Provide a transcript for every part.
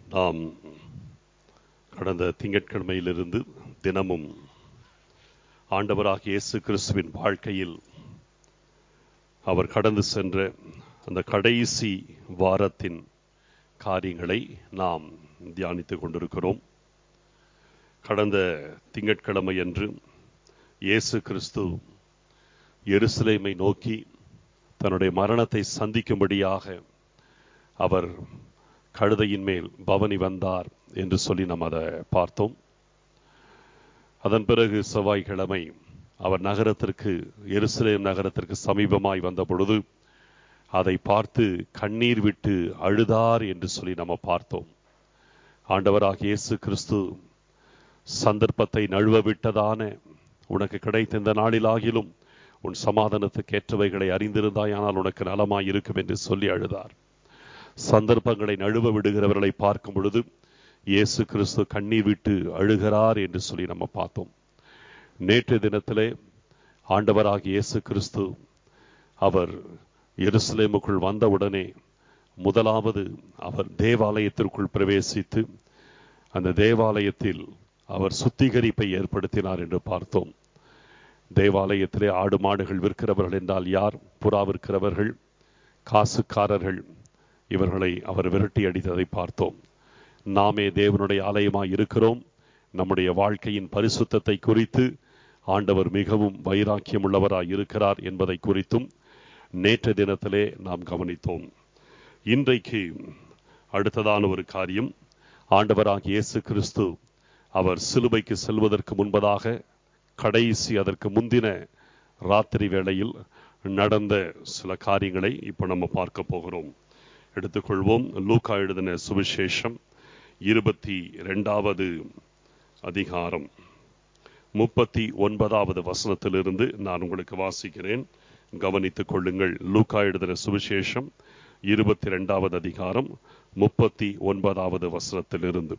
நாம் கடந்த திங்கட்கிழமையிலிருந்து தினமும் ஆண்டவராகிய இயேசு கிறிஸ்துவின் வாழ்க்கையில் அவர் கடந்து சென்ற அந்த கடைசி வாரத்தின் காரியங்களை நாம் தியானித்துக் கொண்டிருக்கிறோம் கடந்த திங்கட்கிழமை அன்று இயேசு கிறிஸ்து எருசலேமை நோக்கி தன்னுடைய மரணத்தை சந்திக்கும்படியாக அவர் கழுதையின் மேல் பவனி வந்தார் என்று சொல்லி நாம் அதை பார்த்தோம் அதன் பிறகு செவ்வாய்க்கிழமை அவர் நகரத்திற்கு எருசலேம் நகரத்திற்கு சமீபமாய் வந்த பொழுது அதை பார்த்து கண்ணீர் விட்டு அழுதார் என்று சொல்லி நம்ம பார்த்தோம் ஆண்டவராக இயேசு கிறிஸ்து சந்தர்ப்பத்தை நழுவ விட்டதான உனக்கு கிடைத்த இந்த நாளிலாகிலும் உன் சமாதானத்துக்கு ஏற்றவைகளை அறிந்திருந்தாயானால் உனக்கு நலமாய் இருக்கும் என்று சொல்லி அழுதார் சந்தர்ப்பங்களை நழுவ விடுகிறவர்களை பார்க்கும் பொழுது இயேசு கிறிஸ்து கண்ணீர் விட்டு அழுகிறார் என்று சொல்லி நம்ம பார்த்தோம் நேற்று தினத்திலே ஆண்டவராக இயேசு கிறிஸ்து அவர் எருசலேமுக்குள் வந்தவுடனே முதலாவது அவர் தேவாலயத்திற்குள் பிரவேசித்து அந்த தேவாலயத்தில் அவர் சுத்திகரிப்பை ஏற்படுத்தினார் என்று பார்த்தோம் தேவாலயத்திலே ஆடு மாடுகள் விற்கிறவர்கள் என்றால் யார் புறா விற்கிறவர்கள் காசுக்காரர்கள் இவர்களை அவர் விரட்டி அடித்ததை பார்த்தோம் நாமே தேவனுடைய ஆலயமாய் இருக்கிறோம் நம்முடைய வாழ்க்கையின் பரிசுத்தத்தை குறித்து ஆண்டவர் மிகவும் வைராக்கியம் உள்ளவராய் இருக்கிறார் என்பதை குறித்தும் நேற்று தினத்திலே நாம் கவனித்தோம் இன்றைக்கு அடுத்ததான ஒரு காரியம் ஆண்டவராக இயேசு கிறிஸ்து அவர் சிலுவைக்கு செல்வதற்கு முன்பதாக கடைசி அதற்கு முந்தின ராத்திரி வேளையில் நடந்த சில காரியங்களை இப்போ நம்ம பார்க்க போகிறோம் எடுத்துக்கொள்வோம் லூக்கா எழுதின சுவிசேஷம் இருபத்தி ரெண்டாவது அதிகாரம் முப்பத்தி ஒன்பதாவது வசனத்திலிருந்து நான் உங்களுக்கு வாசிக்கிறேன் கவனித்துக் கொள்ளுங்கள் லூக்கா எழுதின சுவிசேஷம் இருபத்தி ரெண்டாவது அதிகாரம் முப்பத்தி ஒன்பதாவது வசனத்திலிருந்து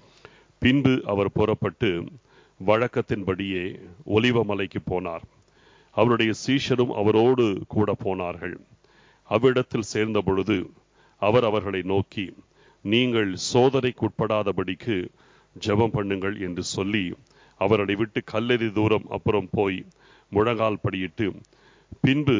பின்பு அவர் புறப்பட்டு வழக்கத்தின்படியே ஒலிவ மலைக்கு போனார் அவருடைய சீஷரும் அவரோடு கூட போனார்கள் அவ்விடத்தில் சேர்ந்த பொழுது அவர் அவர்களை நோக்கி நீங்கள் சோதனைக்குட்படாதபடிக்கு ஜெபம் பண்ணுங்கள் என்று சொல்லி அவர்களை விட்டு கல்லெறி தூரம் அப்புறம் போய் முழங்கால் படியிட்டு பின்பு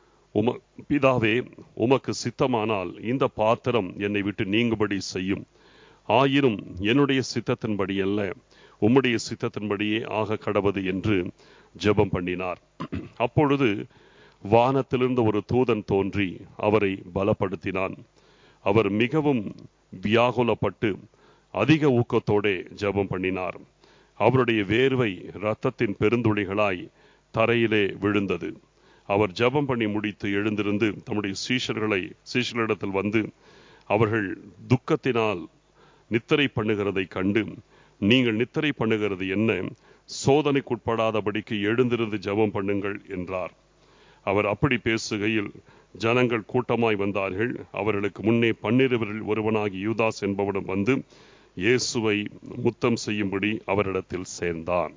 உம பிதாவே உமக்கு சித்தமானால் இந்த பாத்திரம் என்னை விட்டு நீங்கும்படி செய்யும் ஆயினும் என்னுடைய சித்தத்தின்படி அல்ல உம்முடைய சித்தத்தின்படியே ஆக கடவது என்று ஜெபம் பண்ணினார் அப்பொழுது வானத்திலிருந்து ஒரு தூதன் தோன்றி அவரை பலப்படுத்தினான் அவர் மிகவும் வியாகுலப்பட்டு அதிக ஊக்கத்தோடே ஜெபம் பண்ணினார் அவருடைய வேர்வை இரத்தத்தின் பெருந்துளிகளாய் தரையிலே விழுந்தது அவர் ஜெபம் பண்ணி முடித்து எழுந்திருந்து தம்முடைய சீஷர்களை சீஷர்களிடத்தில் வந்து அவர்கள் துக்கத்தினால் நித்திரை பண்ணுகிறதை கண்டு நீங்கள் நித்திரை பண்ணுகிறது என்ன சோதனைக்குட்படாதபடிக்கு எழுந்திருந்து ஜெபம் பண்ணுங்கள் என்றார் அவர் அப்படி பேசுகையில் ஜனங்கள் கூட்டமாய் வந்தார்கள் அவர்களுக்கு முன்னே பன்னிருவரில் ஒருவனாகி யூதாஸ் என்பவனும் வந்து இயேசுவை முத்தம் செய்யும்படி அவரிடத்தில் சேர்ந்தான்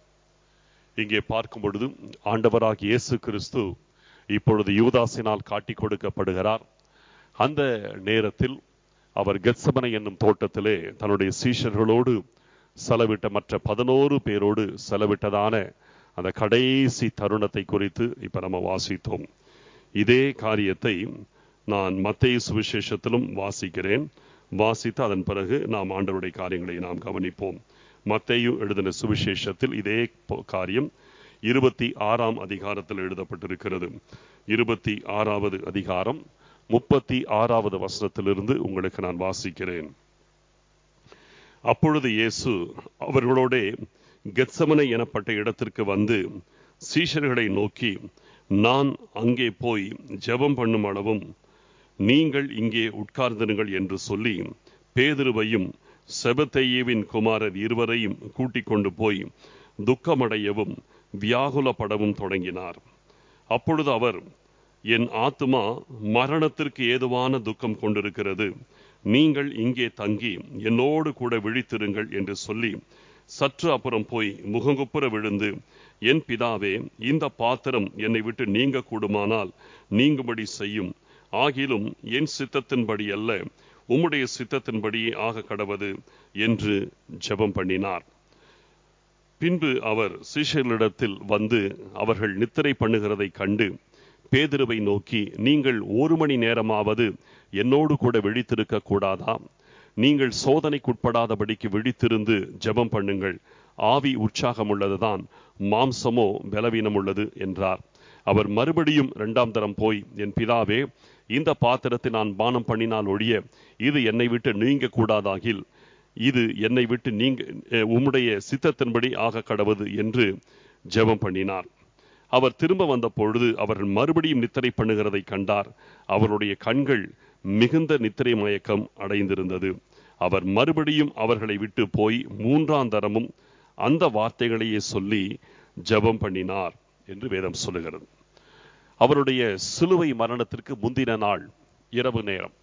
இங்கே பார்க்கும் பொழுது ஆண்டவராக இயேசு கிறிஸ்து இப்பொழுது யூதாசினால் காட்டி கொடுக்கப்படுகிறார் அந்த நேரத்தில் அவர் கெத்சமனை என்னும் தோட்டத்திலே தன்னுடைய சீஷர்களோடு செலவிட்ட மற்ற பதினோரு பேரோடு செலவிட்டதான அந்த கடைசி தருணத்தை குறித்து இப்ப நம்ம வாசித்தோம் இதே காரியத்தை நான் மத்திய சுவிசேஷத்திலும் வாசிக்கிறேன் வாசித்து அதன் பிறகு நாம் ஆண்டவருடைய காரியங்களை நாம் கவனிப்போம் மத்தையும் எழுதின சுவிசேஷத்தில் இதே காரியம் இருபத்தி ஆறாம் அதிகாரத்தில் எழுதப்பட்டிருக்கிறது இருபத்தி ஆறாவது அதிகாரம் முப்பத்தி ஆறாவது வசனத்திலிருந்து உங்களுக்கு நான் வாசிக்கிறேன் அப்பொழுது இயேசு அவர்களோட கெத்சமனை எனப்பட்ட இடத்திற்கு வந்து சீஷர்களை நோக்கி நான் அங்கே போய் ஜெபம் பண்ணும் அளவும் நீங்கள் இங்கே உட்கார்ந்திருங்கள் என்று சொல்லி பேதுருவையும் செபத்தையேவின் குமாரர் இருவரையும் கூட்டிக் கொண்டு போய் துக்கமடையவும் வியாகுலப்படவும் தொடங்கினார் அப்பொழுது அவர் என் ஆத்துமா மரணத்திற்கு ஏதுவான துக்கம் கொண்டிருக்கிறது நீங்கள் இங்கே தங்கி என்னோடு கூட விழித்திருங்கள் என்று சொல்லி சற்று அப்புறம் போய் முகங்குப்புற விழுந்து என் பிதாவே இந்த பாத்திரம் என்னை விட்டு நீங்க கூடுமானால் நீங்கும்படி செய்யும் ஆகிலும் என் சித்தத்தின்படி அல்ல உம்முடைய சித்தத்தின்படியே ஆக கடவது என்று ஜெபம் பண்ணினார் பின்பு அவர் சீஷர்களிடத்தில் வந்து அவர்கள் நித்திரை பண்ணுகிறதை கண்டு பேதுருவை நோக்கி நீங்கள் ஒரு மணி நேரமாவது என்னோடு கூட விழித்திருக்க கூடாதா நீங்கள் சோதனைக்குட்படாதபடிக்கு விழித்திருந்து ஜெபம் பண்ணுங்கள் ஆவி உற்சாகம் உள்ளதுதான் மாம்சமோ பலவீனம் உள்ளது என்றார் அவர் மறுபடியும் இரண்டாம் தரம் போய் என் பிதாவே இந்த பாத்திரத்தை நான் பானம் பண்ணினால் ஒழிய இது என்னை விட்டு நீங்க கூடாதாகில் இது என்னை விட்டு நீங்க அஹ், உம்முடைய சித்தத்தின்படி ஆக கடவது என்று ஜெபம் பண்ணினார் அவர் திரும்ப வந்த பொழுது அவர்கள் மறுபடியும் நித்திரை பண்ணுகிறதை கண்டார் அவருடைய கண்கள் மிகுந்த நித்திரை மயக்கம் அடைந்திருந்தது அவர் மறுபடியும் அவர்களை விட்டு போய் மூன்றாம் தரமும் அந்த வார்த்தைகளையே சொல்லி ஜெபம் பண்ணினார் என்று வேதம் சொல்லுகிறது அவருடைய சிலுவை மரணத்திற்கு முந்தின நாள் இரவு நேரம்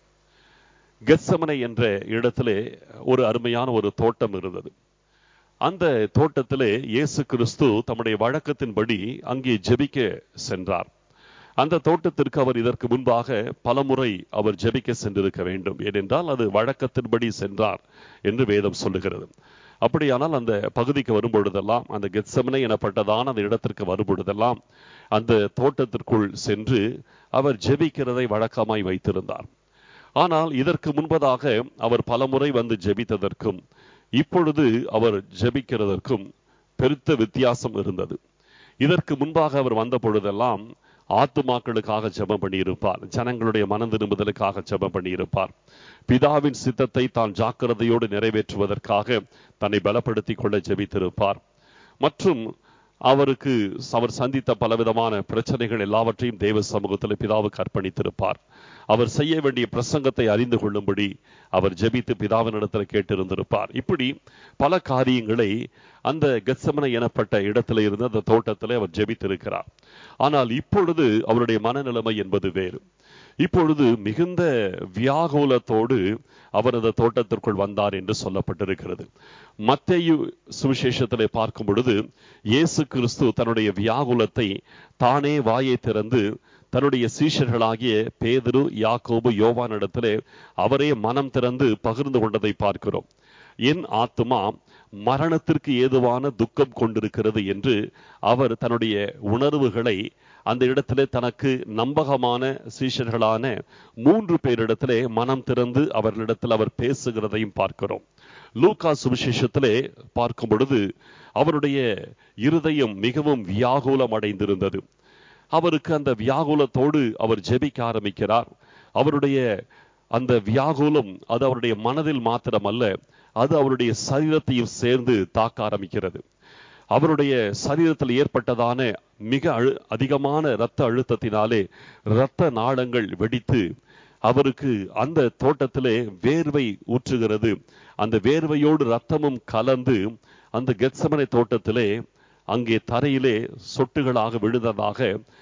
கெத்சமனை என்ற இடத்திலே ஒரு அருமையான ஒரு தோட்டம் இருந்தது அந்த தோட்டத்திலே இயேசு கிறிஸ்து தம்முடைய வழக்கத்தின்படி அங்கே ஜெபிக்க சென்றார் அந்த தோட்டத்திற்கு அவர் இதற்கு முன்பாக பலமுறை அவர் ஜெபிக்க சென்றிருக்க வேண்டும் ஏனென்றால் அது வழக்கத்தின்படி சென்றார் என்று வேதம் சொல்லுகிறது அப்படியானால் அந்த பகுதிக்கு வரும் பொழுதெல்லாம் அந்த கெத்சமனை எனப்பட்டதான அந்த இடத்திற்கு வரும் பொழுதெல்லாம் அந்த தோட்டத்திற்குள் சென்று அவர் ஜெபிக்கிறதை வழக்கமாய் வைத்திருந்தார் ஆனால் இதற்கு முன்பதாக அவர் பலமுறை வந்து ஜெபித்ததற்கும் இப்பொழுது அவர் ஜெபிக்கிறதற்கும் பெருத்த வித்தியாசம் இருந்தது இதற்கு முன்பாக அவர் வந்த பொழுதெல்லாம் ஆத்துமாக்களுக்காக ஜெபம் பண்ணியிருப்பார் ஜனங்களுடைய மனம் திரும்புதலுக்காக ஜெபம் பண்ணியிருப்பார் பிதாவின் சித்தத்தை தான் ஜாக்கிரதையோடு நிறைவேற்றுவதற்காக தன்னை பலப்படுத்திக் கொள்ள ஜெபித்திருப்பார் மற்றும் அவருக்கு அவர் சந்தித்த பலவிதமான பிரச்சனைகள் எல்லாவற்றையும் தேவ சமூகத்தில் பிதாவுக்கு அர்ப்பணித்திருப்பார் அவர் செய்ய வேண்டிய பிரசங்கத்தை அறிந்து கொள்ளும்படி அவர் ஜெபித்து பிதாவினிடத்தில் கேட்டிருந்திருப்பார் இப்படி பல காரியங்களை அந்த கெத்சமனை எனப்பட்ட இடத்துல இருந்து அந்த தோட்டத்தில் அவர் ஜெபித்திருக்கிறார் ஆனால் இப்பொழுது அவருடைய மனநிலைமை என்பது வேறு இப்பொழுது மிகுந்த வியாகுலத்தோடு அவர் அந்த தோட்டத்திற்குள் வந்தார் என்று சொல்லப்பட்டிருக்கிறது மத்தேயு சுவிசேஷத்திலே பார்க்கும் பொழுது இயேசு கிறிஸ்து தன்னுடைய வியாகுலத்தை தானே வாயை திறந்து தன்னுடைய சீஷர்களாகிய பேதுரு யாக்கோபு யோவானிடத்திலே அவரே மனம் திறந்து பகிர்ந்து கொண்டதை பார்க்கிறோம் என் ஆத்துமா மரணத்திற்கு ஏதுவான துக்கம் கொண்டிருக்கிறது என்று அவர் தன்னுடைய உணர்வுகளை அந்த இடத்திலே தனக்கு நம்பகமான சீஷர்களான மூன்று பேரிடத்திலே மனம் திறந்து அவர்களிடத்தில் அவர் பேசுகிறதையும் பார்க்கிறோம் லூக்கா சுவிசேஷத்திலே பார்க்கும் பொழுது அவருடைய இருதயம் மிகவும் வியாகுலம் அடைந்திருந்தது அவருக்கு அந்த வியாகுலத்தோடு அவர் ஜெபிக்க ஆரம்பிக்கிறார் அவருடைய அந்த வியாகுலம் அது அவருடைய மனதில் மாத்திரமல்ல அது அவருடைய சரீரத்தையும் சேர்ந்து தாக்க ஆரம்பிக்கிறது அவருடைய சரீரத்தில் ஏற்பட்டதான மிக அழு அதிகமான இரத்த அழுத்தத்தினாலே இரத்த நாளங்கள் வெடித்து அவருக்கு அந்த தோட்டத்திலே வேர்வை ஊற்றுகிறது அந்த வேர்வையோடு ரத்தமும் கலந்து அந்த கெத்சமனை தோட்டத்திலே அங்கே தரையிலே சொட்டுகளாக விழுந்ததாக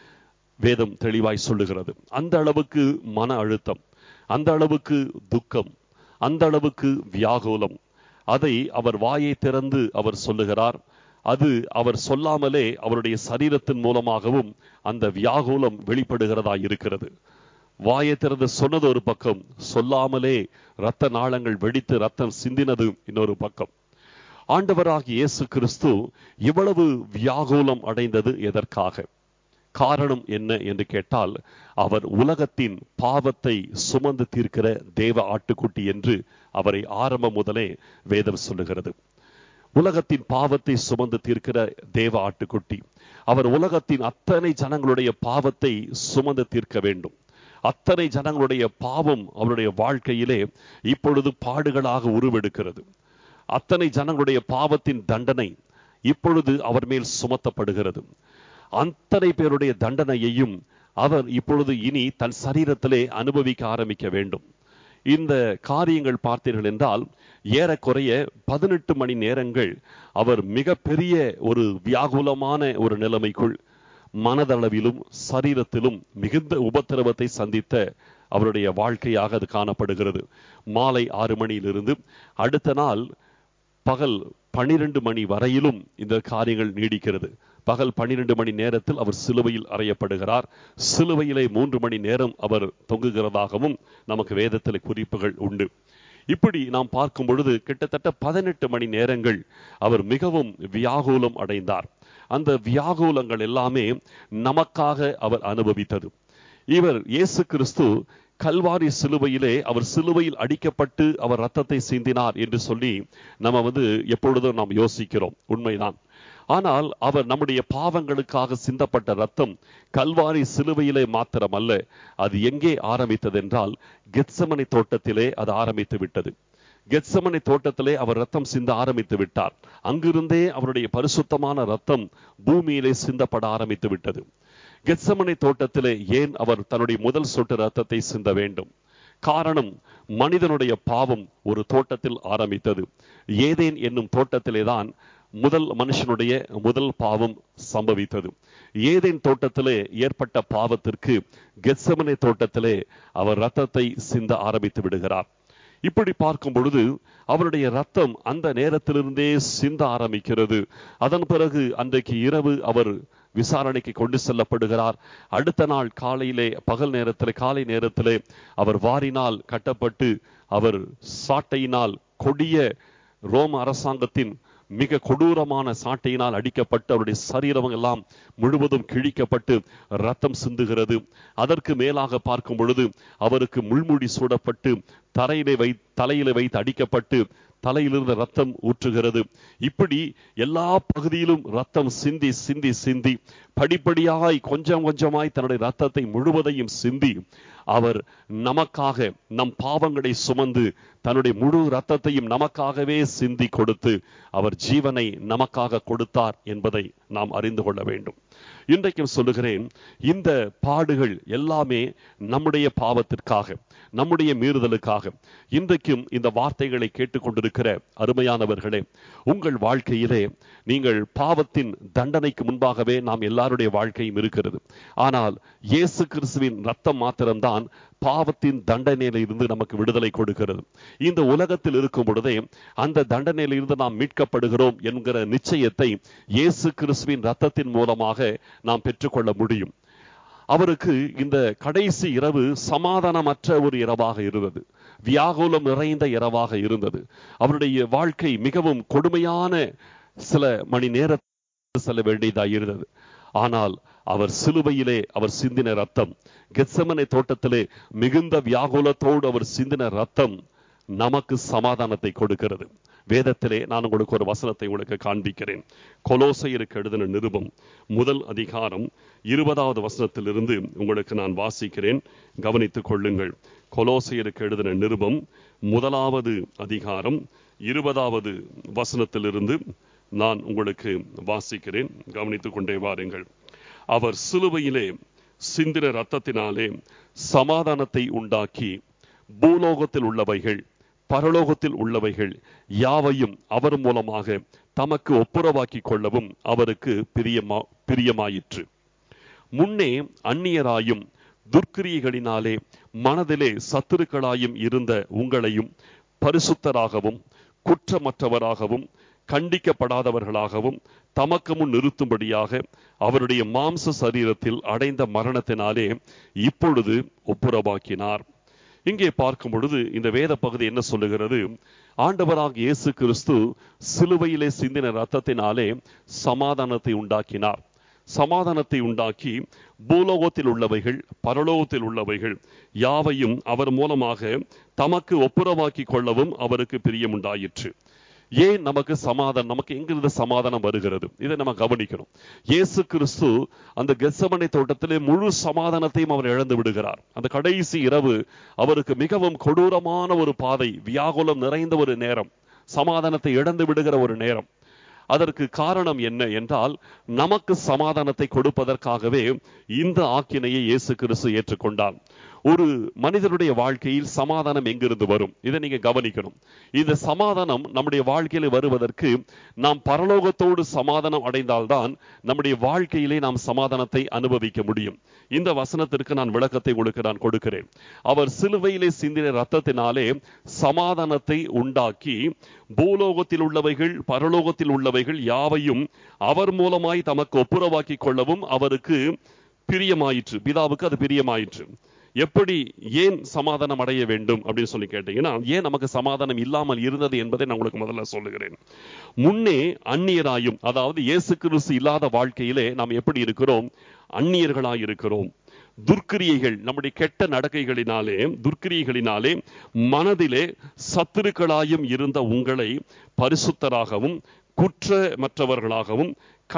வேதம் தெளிவாய் சொல்லுகிறது அந்த அளவுக்கு மன அழுத்தம் அந்த அளவுக்கு துக்கம் அந்த அளவுக்கு வியாகுலம் அதை அவர் வாயை திறந்து அவர் சொல்லுகிறார் அது அவர் சொல்லாமலே அவருடைய சரீரத்தின் மூலமாகவும் அந்த வியாகுலம் வெளிப்படுகிறதா இருக்கிறது வாயை திறந்து சொன்னது ஒரு பக்கம் சொல்லாமலே இரத்த நாளங்கள் வெடித்து ரத்தம் சிந்தினது இன்னொரு பக்கம் ஆண்டவராகிய இயேசு கிறிஸ்து இவ்வளவு வியாகுலம் அடைந்தது எதற்காக காரணம் என்ன என்று கேட்டால் அவர் உலகத்தின் பாவத்தை சுமந்து தீர்க்கிற தேவ ஆட்டுக்குட்டி என்று அவரை ஆரம்பம் முதலே வேதம் சொல்லுகிறது உலகத்தின் பாவத்தை சுமந்து தீர்க்கிற தேவ ஆட்டுக்குட்டி அவர் உலகத்தின் அத்தனை ஜனங்களுடைய பாவத்தை சுமந்து தீர்க்க வேண்டும் அத்தனை ஜனங்களுடைய பாவம் அவருடைய வாழ்க்கையிலே இப்பொழுது பாடுகளாக உருவெடுக்கிறது அத்தனை ஜனங்களுடைய பாவத்தின் தண்டனை இப்பொழுது அவர் மேல் சுமத்தப்படுகிறது அத்தனை பேருடைய தண்டனையையும் அவர் இப்பொழுது இனி தன் சரீரத்திலே அனுபவிக்க ஆரம்பிக்க வேண்டும் இந்த காரியங்கள் பார்த்தீர்கள் என்றால் ஏறக்குறைய பதினெட்டு மணி நேரங்கள் அவர் மிகப்பெரிய ஒரு வியாகுலமான ஒரு நிலைமைக்குள் மனதளவிலும் சரீரத்திலும் மிகுந்த உபத்திரவத்தை சந்தித்த அவருடைய வாழ்க்கையாக அது காணப்படுகிறது மாலை ஆறு மணியிலிருந்து அடுத்த நாள் பகல் பனிரெண்டு மணி வரையிலும் இந்த காரியங்கள் நீடிக்கிறது பகல் பன்னிரண்டு மணி நேரத்தில் அவர் சிலுவையில் அறையப்படுகிறார் சிலுவையிலே மூன்று மணி நேரம் அவர் தொங்குகிறதாகவும் நமக்கு வேதத்தில் குறிப்புகள் உண்டு இப்படி நாம் பார்க்கும் பொழுது கிட்டத்தட்ட பதினெட்டு மணி நேரங்கள் அவர் மிகவும் வியாகுலம் அடைந்தார் அந்த வியாகுலங்கள் எல்லாமே நமக்காக அவர் அனுபவித்தது இவர் இயேசு கிறிஸ்து கல்வாரி சிலுவையிலே அவர் சிலுவையில் அடிக்கப்பட்டு அவர் ரத்தத்தை சிந்தினார் என்று சொல்லி நம்ம வந்து எப்பொழுதும் நாம் யோசிக்கிறோம் உண்மைதான் ஆனால் அவர் நம்முடைய பாவங்களுக்காக சிந்தப்பட்ட ரத்தம் கல்வாரி சிலுவையிலே மாத்திரமல்ல அது எங்கே ஆரம்பித்தது என்றால் கெத்சமனை தோட்டத்திலே அது ஆரம்பித்து விட்டது கெத்சமனை தோட்டத்திலே அவர் ரத்தம் சிந்த ஆரம்பித்து விட்டார் அங்கிருந்தே அவருடைய பரிசுத்தமான ரத்தம் பூமியிலே சிந்தப்பட ஆரம்பித்து விட்டது கெத்சமனை தோட்டத்திலே ஏன் அவர் தன்னுடைய முதல் சொட்டு ரத்தத்தை சிந்த வேண்டும் காரணம் மனிதனுடைய பாவம் ஒரு தோட்டத்தில் ஆரம்பித்தது ஏதேன் என்னும் தோட்டத்திலே தான் முதல் மனுஷனுடைய முதல் பாவம் சம்பவித்தது ஏதேன் தோட்டத்திலே ஏற்பட்ட பாவத்திற்கு கெத்சமனை தோட்டத்திலே அவர் ரத்தத்தை சிந்த ஆரம்பித்து விடுகிறார் இப்படி பார்க்கும் பொழுது அவருடைய ரத்தம் அந்த நேரத்திலிருந்தே சிந்த ஆரம்பிக்கிறது அதன் பிறகு அன்றைக்கு இரவு அவர் விசாரணைக்கு கொண்டு செல்லப்படுகிறார் அடுத்த நாள் காலையிலே பகல் நேரத்தில் காலை நேரத்திலே அவர் வாரினால் கட்டப்பட்டு அவர் சாட்டையினால் கொடிய ரோம அரசாங்கத்தின் மிக கொடூரமான சாட்டையினால் அடிக்கப்பட்டு அவருடைய சரீரம் எல்லாம் முழுவதும் கிழிக்கப்பட்டு ரத்தம் சிந்துகிறது அதற்கு மேலாக பார்க்கும் பொழுது அவருக்கு முள்முடி சூடப்பட்டு தரையிலே வை தலையிலே வைத்து அடிக்கப்பட்டு தலையிலிருந்து ரத்தம் ஊற்றுகிறது இப்படி எல்லா பகுதியிலும் ரத்தம் சிந்தி சிந்தி சிந்தி படிப்படியாய் கொஞ்சம் கொஞ்சமாய் தன்னுடைய ரத்தத்தை முழுவதையும் சிந்தி அவர் நமக்காக நம் பாவங்களை சுமந்து தன்னுடைய முழு ரத்தத்தையும் நமக்காகவே சிந்தி கொடுத்து அவர் ஜீவனை நமக்காக கொடுத்தார் என்பதை நாம் அறிந்து கொள்ள வேண்டும் இன்றைக்கும் சொல்லுகிறேன் இந்த பாடுகள் எல்லாமே நம்முடைய பாவத்திற்காக நம்முடைய மீறுதலுக்காக இன்றைக்கும் இந்த வார்த்தைகளை கேட்டுக்கொண்டிருக்கிற அருமையானவர்களே உங்கள் வாழ்க்கையிலே நீங்கள் பாவத்தின் தண்டனைக்கு முன்பாகவே நாம் எல்லாருடைய வாழ்க்கையும் இருக்கிறது ஆனால் இயேசு கிறிஸ்துவின் ரத்தம் மாத்திரம்தான் பாவத்தின் தண்டனையில இருந்து நமக்கு விடுதலை கொடுக்கிறது இந்த உலகத்தில் இருக்கும் பொழுதே அந்த தண்டனையில இருந்து நாம் மீட்கப்படுகிறோம் என்கிற நிச்சயத்தை இயேசு கிறிஸ்துவின் ரத்தத்தின் மூலமாக நாம் பெற்றுக்கொள்ள முடியும் அவருக்கு இந்த கடைசி இரவு சமாதானமற்ற ஒரு இரவாக இருந்தது வியாகுலம் நிறைந்த இரவாக இருந்தது அவருடைய வாழ்க்கை மிகவும் கொடுமையான சில மணி நேரத்தில் செல்ல வேண்டியதாக இருந்தது ஆனால் அவர் சிலுவையிலே அவர் சிந்தின ரத்தம் கெத்சமனை தோட்டத்திலே மிகுந்த வியாகுலத்தோடு அவர் சிந்தின ரத்தம் நமக்கு சமாதானத்தை கொடுக்கிறது வேதத்திலே நான் உங்களுக்கு ஒரு வசனத்தை உங்களுக்கு காண்பிக்கிறேன் கொலோசையருக்கு எழுதின நிருபம் முதல் அதிகாரம் இருபதாவது வசனத்திலிருந்து உங்களுக்கு நான் வாசிக்கிறேன் கவனித்துக் கொள்ளுங்கள் கொலோசையருக்கு எழுதின நிருபம் முதலாவது அதிகாரம் இருபதாவது வசனத்திலிருந்து நான் உங்களுக்கு வாசிக்கிறேன் கவனித்துக் கொண்டே வாருங்கள் அவர் சிலுவையிலே சிந்தின ரத்தத்தினாலே சமாதானத்தை உண்டாக்கி பூலோகத்தில் உள்ளவைகள் பரலோகத்தில் உள்ளவைகள் யாவையும் அவர் மூலமாக தமக்கு ஒப்புரவாக்கி கொள்ளவும் அவருக்கு பிரியமா பிரியமாயிற்று முன்னே அந்நியராயும் துர்க்கிரியைகளினாலே மனதிலே சத்துருக்களாயும் இருந்த உங்களையும் பரிசுத்தராகவும் குற்றமற்றவராகவும் கண்டிக்கப்படாதவர்களாகவும் தமக்கு முன் நிறுத்தும்படியாக அவருடைய மாம்ச சரீரத்தில் அடைந்த மரணத்தினாலே இப்பொழுது ஒப்புரவாக்கினார் இங்கே பார்க்கும் பொழுது இந்த வேத பகுதி என்ன சொல்லுகிறது ஆண்டவராக இயேசு கிறிஸ்து சிலுவையிலே சிந்தின ரத்தத்தினாலே சமாதானத்தை உண்டாக்கினார் சமாதானத்தை உண்டாக்கி பூலோகத்தில் உள்ளவைகள் பரலோகத்தில் உள்ளவைகள் யாவையும் அவர் மூலமாக தமக்கு ஒப்புரவாக்கி கொள்ளவும் அவருக்கு பிரியமுண்டாயிற்று ஏன் நமக்கு சமாதானம் நமக்கு எங்கிருந்து சமாதானம் வருகிறது இதை நம்ம கவனிக்கணும் இயேசு கிறிஸ்து அந்த கெசமனை தோட்டத்திலே முழு சமாதானத்தையும் அவர் இழந்து விடுகிறார் அந்த கடைசி இரவு அவருக்கு மிகவும் கொடூரமான ஒரு பாதை வியாகுலம் நிறைந்த ஒரு நேரம் சமாதானத்தை இழந்து விடுகிற ஒரு நேரம் அதற்கு காரணம் என்ன என்றால் நமக்கு சமாதானத்தை கொடுப்பதற்காகவே இந்த ஆக்கினையை இயேசு கிறிஸ்து ஏற்றுக்கொண்டார் ஒரு மனிதனுடைய வாழ்க்கையில் சமாதானம் எங்கிருந்து வரும் இதை நீங்க கவனிக்கணும் இந்த சமாதானம் நம்முடைய வாழ்க்கையில வருவதற்கு நாம் பரலோகத்தோடு சமாதானம் அடைந்தால்தான் நம்முடைய வாழ்க்கையிலே நாம் சமாதானத்தை அனுபவிக்க முடியும் இந்த வசனத்திற்கு நான் விளக்கத்தை உங்களுக்கு நான் கொடுக்கிறேன் அவர் சிலுவையிலே சிந்தின ரத்தத்தினாலே சமாதானத்தை உண்டாக்கி பூலோகத்தில் உள்ளவைகள் பரலோகத்தில் உள்ளவைகள் யாவையும் அவர் மூலமாய் தமக்கு ஒப்புரவாக்கி கொள்ளவும் அவருக்கு பிரியமாயிற்று பிதாவுக்கு அது பிரியமாயிற்று எப்படி ஏன் சமாதானம் அடைய வேண்டும் அப்படின்னு சொல்லி கேட்டீங்கன்னா ஏன் நமக்கு சமாதானம் இல்லாமல் இருந்தது என்பதை நான் உங்களுக்கு முதல்ல சொல்லுகிறேன் முன்னே அந்நியராயும் அதாவது இயேசு கிறிஸ்து இல்லாத வாழ்க்கையிலே நாம் எப்படி இருக்கிறோம் அந்நியர்களாய் இருக்கிறோம் துர்க்கிரியைகள் நம்முடைய கெட்ட நடக்கைகளினாலே துர்க்கிரியைகளினாலே மனதிலே சத்துருக்களாயும் இருந்த உங்களை பரிசுத்தராகவும் குற்றமற்றவர்களாகவும்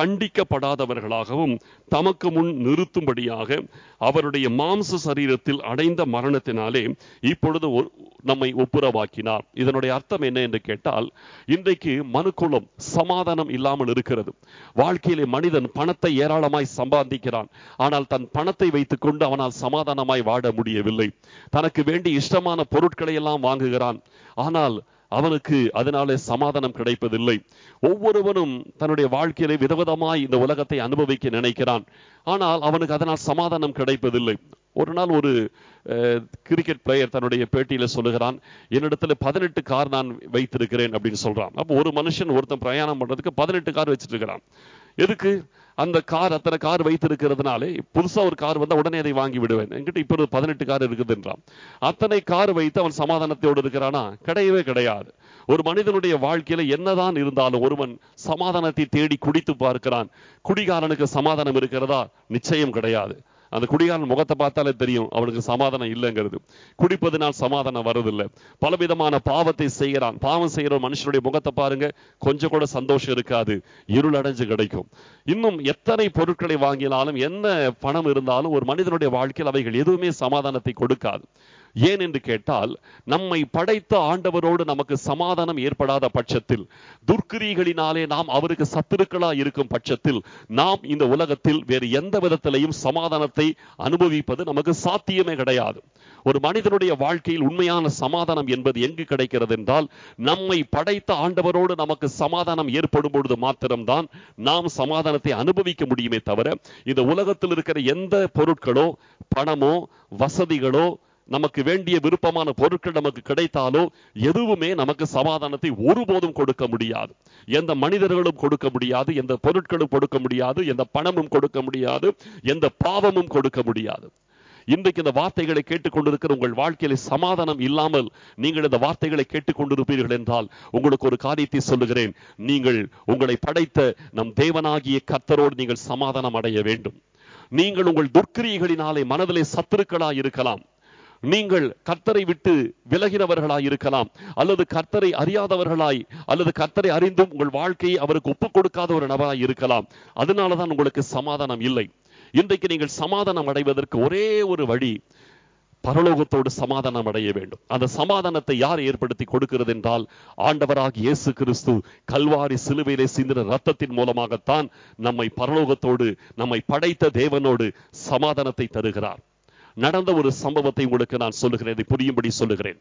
கண்டிக்கப்படாதவர்களாகவும் தமக்கு முன் நிறுத்தும்படியாக அவருடைய மாம்ச சரீரத்தில் அடைந்த மரணத்தினாலே இப்பொழுது ஒ- நம்மை ஒப்புரவாக்கினார் இதனுடைய அர்த்தம் என்ன என்று கேட்டால் இன்றைக்கு மனுக்குலம் சமாதானம் இல்லாமல் இருக்கிறது வாழ்க்கையிலே மனிதன் பணத்தை ஏராளமாய் சம்பாதிக்கிறான் ஆனால் தன் பணத்தை வைத்துக்கொண்டு அவனால் சமாதானமாய் வாழ முடியவில்லை தனக்கு வேண்டி இஷ்டமான பொருட்களை எல்லாம் வாங்குகிறான் ஆனால் அவனுக்கு அதனாலே சமாதானம் கிடைப்பதில்லை ஒவ்வொருவனும் தன்னுடைய வாழ்க்கையிலே விதவிதமாய் இந்த உலகத்தை அனுபவிக்க நினைக்கிறான் ஆனால் அவனுக்கு அதனால் சமாதானம் கிடைப்பதில்லை ஒரு நாள் ஒரு அஹ், கிரிக்கெட் பிளேயர் தன்னுடைய பேட்டியில சொல்லுகிறான் என்னிடத்துல பதினெட்டு கார் நான் வைத்திருக்கிறேன் அப்படின்னு சொல்றான் அப்போ ஒரு மனுஷன் ஒருத்தன் பிரயாணம் பண்றதுக்கு பதினெட்டு கார் வச்சிட்டு இருக்கிறான் எதுக்கு அந்த கார் அத்தனை கார் வைத்திருக்கிறதுனாலே புதுசா ஒரு கார் வந்தா உடனே அதை வாங்கி விடுவேன் என்கிட்ட இப்ப ஒரு பதினெட்டு கார் இருக்குதுன்றான் அத்தனை கார் வைத்து அவன் சமாதானத்தோடு இருக்கிறானா கிடையவே கிடையாது ஒரு மனிதனுடைய வாழ்க்கையில என்னதான் இருந்தாலும் ஒருவன் சமாதானத்தை தேடி குடித்து பார்க்கிறான் குடிகாரனுக்கு சமாதானம் இருக்கிறதா நிச்சயம் கிடையாது அந்த குடிகாரன் முகத்தை பார்த்தாலே தெரியும் அவனுக்கு சமாதானம் இல்லைங்கிறது குடிப்பதனால் சமாதானம் வரதில்லை பலவிதமான பாவத்தை செய்கிறான் பாவம் செய்கிற ஒரு மனுஷனுடைய முகத்தை பாருங்க கொஞ்சம் கூட சந்தோஷம் இருக்காது இருள் அடைஞ்சு கிடைக்கும் இன்னும் எத்தனை பொருட்களை வாங்கினாலும் என்ன பணம் இருந்தாலும் ஒரு மனிதனுடைய வாழ்க்கையில் அவைகள் எதுவுமே சமாதானத்தை கொடுக்காது ஏன் என்று கேட்டால் நம்மை படைத்த ஆண்டவரோடு நமக்கு சமாதானம் ஏற்படாத பட்சத்தில் துர்க்கிரிகளினாலே நாம் அவருக்கு சத்துருக்களா இருக்கும் பட்சத்தில் நாம் இந்த உலகத்தில் வேறு எந்த விதத்திலையும் சமாதானத்தை அனுபவிப்பது நமக்கு சாத்தியமே கிடையாது ஒரு மனிதனுடைய வாழ்க்கையில் உண்மையான சமாதானம் என்பது எங்கு கிடைக்கிறது என்றால் நம்மை படைத்த ஆண்டவரோடு நமக்கு சமாதானம் ஏற்படும் பொழுது மாத்திரம்தான் நாம் சமாதானத்தை அனுபவிக்க முடியுமே தவிர இந்த உலகத்தில் இருக்கிற எந்த பொருட்களோ பணமோ வசதிகளோ நமக்கு வேண்டிய விருப்பமான பொருட்கள் நமக்கு கிடைத்தாலோ எதுவுமே நமக்கு சமாதானத்தை ஒருபோதும் கொடுக்க முடியாது எந்த மனிதர்களும் கொடுக்க முடியாது எந்த பொருட்களும் கொடுக்க முடியாது எந்த பணமும் கொடுக்க முடியாது எந்த பாவமும் கொடுக்க முடியாது இன்றைக்கு இந்த வார்த்தைகளை கேட்டுக்கொண்டிருக்கிற உங்கள் வாழ்க்கையில சமாதானம் இல்லாமல் நீங்கள் இந்த வார்த்தைகளை கேட்டுக்கொண்டிருப்பீர்கள் என்றால் உங்களுக்கு ஒரு காரியத்தை சொல்லுகிறேன் நீங்கள் உங்களை படைத்த நம் தேவனாகிய கர்த்தரோடு நீங்கள் சமாதானம் அடைய வேண்டும் நீங்கள் உங்கள் துர்க்கிரியைகளினாலே மனதிலே சத்துருக்களா இருக்கலாம் நீங்கள் கர்த்தரை விட்டு விலகினவர்களாய் இருக்கலாம் அல்லது கர்த்தரை அறியாதவர்களாய் அல்லது கர்த்தரை அறிந்தும் உங்கள் வாழ்க்கையை அவருக்கு ஒப்புக் கொடுக்காத ஒரு நபராய் இருக்கலாம் அதனாலதான் உங்களுக்கு சமாதானம் இல்லை இன்றைக்கு நீங்கள் சமாதானம் அடைவதற்கு ஒரே ஒரு வழி பரலோகத்தோடு சமாதானம் அடைய வேண்டும் அந்த சமாதானத்தை யார் ஏற்படுத்தி கொடுக்கிறது என்றால் ஆண்டவராக இயேசு கிறிஸ்து கல்வாரி சிலுவையிலே சிந்தின ரத்தத்தின் மூலமாகத்தான் நம்மை பரலோகத்தோடு நம்மை படைத்த தேவனோடு சமாதானத்தை தருகிறார் நடந்த ஒரு சம்பவத்தை உங்களுக்கு நான் சொல்லுகிறேன் இதை புரியும்படி சொல்லுகிறேன்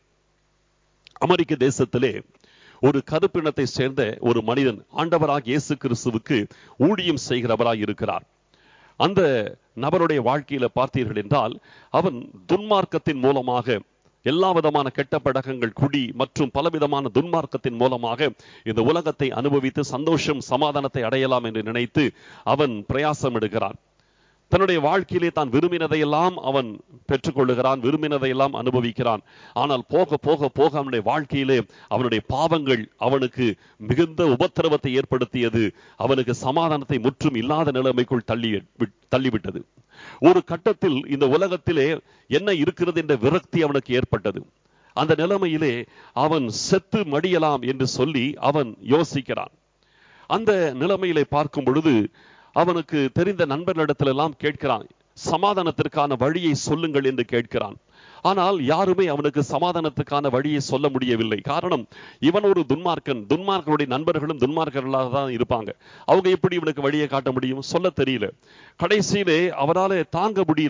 அமெரிக்க தேசத்திலே ஒரு கருப்பினத்தை சேர்ந்த ஒரு மனிதன் ஆண்டவராக இயேசு கிறிஸ்துவுக்கு ஊழியம் செய்கிறவராய் இருக்கிறார் அந்த நபருடைய வாழ்க்கையில பார்த்தீர்கள் என்றால் அவன் துன்மார்க்கத்தின் மூலமாக எல்லா விதமான கெட்ட பழக்கங்கள் குடி மற்றும் பலவிதமான துன்மார்க்கத்தின் மூலமாக இந்த உலகத்தை அனுபவித்து சந்தோஷம் சமாதானத்தை அடையலாம் என்று நினைத்து அவன் பிரயாசம் எடுக்கிறான் தன்னுடைய வாழ்க்கையிலே தான் விரும்பினதையெல்லாம் அவன் பெற்றுக்கொள்ளுகிறான் விரும்பினதையெல்லாம் அனுபவிக்கிறான் ஆனால் போக போக போக அவனுடைய வாழ்க்கையிலே அவனுடைய பாவங்கள் அவனுக்கு மிகுந்த உபத்திரவத்தை ஏற்படுத்தியது அவனுக்கு சமாதானத்தை முற்றும் இல்லாத நிலைமைக்குள் தள்ளி தள்ளிவிட்டது ஒரு கட்டத்தில் இந்த உலகத்திலே என்ன இருக்கிறது என்ற விரக்தி அவனுக்கு ஏற்பட்டது அந்த நிலைமையிலே அவன் செத்து மடியலாம் என்று சொல்லி அவன் யோசிக்கிறான் அந்த நிலைமையிலே பார்க்கும் பொழுது அவனுக்கு தெரிந்த நண்பர்களிடத்துல எல்லாம் கேட்கிறான் சமாதானத்திற்கான வழியை சொல்லுங்கள் என்று கேட்கிறான் ஆனால் யாருமே அவனுக்கு சமாதானத்துக்கான வழியை சொல்ல முடியவில்லை காரணம் இவன் ஒரு துன்மார்க்கன் துன்மார்க்கனுடைய நண்பர்களும் துன்மார்க்கர்களாக தான் இருப்பாங்க அவங்க எப்படி இவனுக்கு வழியை காட்ட முடியும் சொல்ல தெரியல கடைசியிலே அவனால தாங்க முடியல